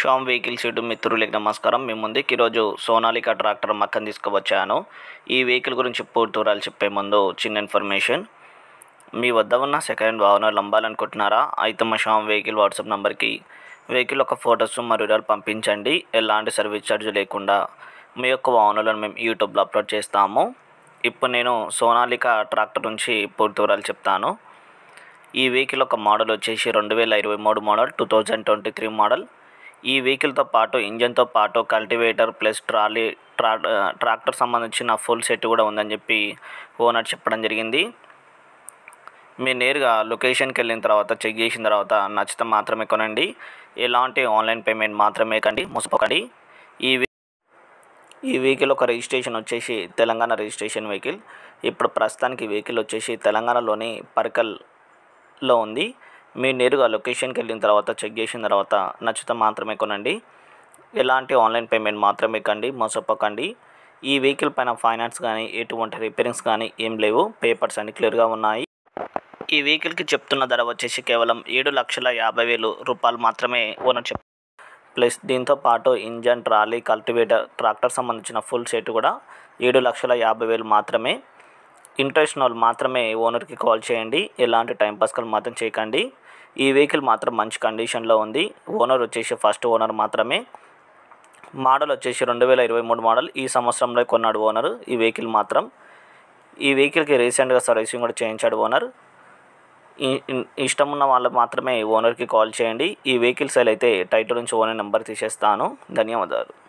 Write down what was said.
Shyam vehicles YouTube మిత్రులకి నమస్కారం మీ ముందుకి ఈరోజు సోనాలికా ట్రాక్టర్ మక్కని తీసుకువచ్చాను ఈ వెహికల్ గురించి పూర్తి వివరాలు చెప్పే ముందు చిన్న ఇన్ఫర్మేషన్ మీ వద్ద ఉన్న సెకండ్ వాహనాలు అమ్మాలనుకుంటున్నారా అయితే మా శ్యామ్ వెహికల్ వాట్సాప్ నెంబర్కి వెహికల్ యొక్క ఫొటోస్ మరియు వివరాలు పంపించండి ఎలాంటి సర్వీస్ ఛార్జ్ లేకుండా మీ యొక్క వాహనాలను మేము యూట్యూబ్లో అప్లోడ్ చేస్తాము ఇప్పుడు నేను సోనాలికా ట్రాక్టర్ నుంచి పూర్తి వివరాలు చెప్తాను ఈ వెహికల్ ఒక మోడల్ వచ్చేసి రెండు వేల ఇరవై మూడు model two thousand twenty three model ఈ వెహికల్తో పాటు ఇంజన్తో పాటు కల్టివేటర్ ప్లస్ ట్రాలీ ట్రా ట్రాక్టర్ సంబంధించిన ఫుల్ సెట్ కూడా ఉందని చెప్పి ఓనర్ చెప్పడం జరిగింది మీరు నేరుగా లొకేషన్కి వెళ్ళిన తర్వాత చెక్ చేసిన తర్వాత నచ్చితే మాత్రమే కొనండి ఎలాంటి ఆన్లైన్ పేమెంట్ మాత్రమే కండి మోసపోకండి ఈ వే- ఈ వెహికల్ ఒక రిజిస్ట్రేషన్ వచ్చేసి తెలంగాణ రిజిస్ట్రేషన్ వెహికల్ ఇప్పుడు ప్రస్తుతానికి వెహికల్ వచ్చేసి తెలంగాణలోని పర్కల్లో ఉంది మీరు నేరుగా లొకేషన్కి వెళ్ళిన తర్వాత చెక్ చేసిన తర్వాత నచ్చితే మాత్రమే కొనండి ఎలాంటి ఆన్లైన్ పేమెంట్ మాత్రమే కండి మోసపోకండి ఈ వెహికల్ పైన ఫైనాన్స్ కానీ ఎటువంటి రిపేరింగ్స్ కానీ ఏం లేవు పేపర్స్ అన్ని క్లియర్గా ఉన్నాయి ఈ వెహికల్కి చెప్తున్న ధర వచ్చేసి కేవలం ఏడు లక్షల యాభై వేలు రూపాయలు మాత్రమే ఓనర్ చెప్ ప్లస్ దీంతో పాటు ఇంజన్ ట్రాలీ కల్టివేటర్ ట్రాక్టర్ సంబంధించిన ఫుల్ సెట్ కూడా ఏడు లక్షల యాభై వేలు మాత్రమే ఇంట్రెస్ట్ వాళ్ళు మాత్రమే ఓనర్కి కాల్ చేయండి ఎలాంటి టైం పాస్కల్ మాత్రం చేయకండి ఈ వెహికల్ మాత్రం మంచి కండిషన్లో ఉంది ఓనర్ వచ్చేసి ఫస్ట్ ఓనర్ మాత్రమే మోడల్ వచ్చేసి రెండు వేల ఇరవై మూడు మోడల్ ఈ సంవత్సరంలో కొన్నాడు ఓనర్ ఈ వెహికల్ మాత్రం ఈ వెహికల్కి రీసెంట్గా సర్వీసింగ్ కూడా చేయించాడు ఓనర్ ఈ- ఇన్- ఇష్టం ఉన్న వాళ్ళు మాత్రమే ఓనర్కి కాల్ చేయండి ఈ వెహికల్ సేల్ అయితే టైటిల్ నుంచి ఓనర్ నెంబర్ తీసేస్తాను ధన్యవాదాలు